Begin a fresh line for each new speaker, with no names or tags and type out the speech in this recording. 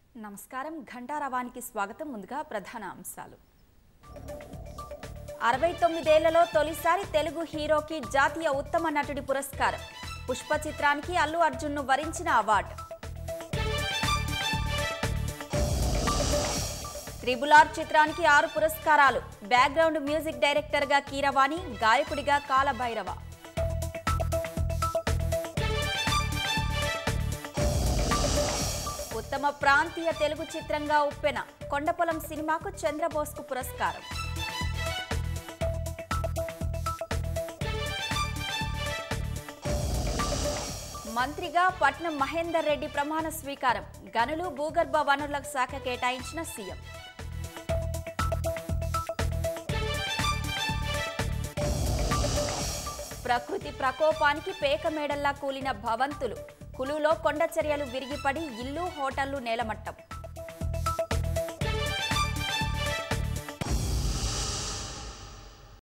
నమస్కారం ఘంటారవానికి స్వాగతం ముందుగా ప్రధాన అంశాలు అరవై తొమ్మిదేళ్లలో తొలిసారి తెలుగు హీరోకి జాతీయ ఉత్తమ నటుడి పురస్కారం పుష్ప చిత్రానికి అల్లు అర్జున్ను వరించిన అవార్డు త్రిబుల్ ఆర్ చిత్రానికి ఆరు పురస్కారాలు బ్యాక్గ్రౌండ్ మ్యూజిక్ డైరెక్టర్గా కీరవాణి గాయకుడిగా కాలభైరవ ఉత్తమ ప్రాంతీయ తెలుగు చిత్రంగా ఉప్పెన కొండపొలం సినిమాకు చంద్రబోస్కు పురస్కారం మంత్రిగా పట్నం మహేందర్ రెడ్డి ప్రమాణ స్వీకారం గనులు భూగర్భ వనరుల శాఖ కేటాయించిన సీఎం ప్రకృతి ప్రకోపానికి పేక మేడల్లా కూలిన భవంతులు కులులో కొండ చర్యలు విరిగిపడి ఇల్లు హోటళ్లు నేలమట్టం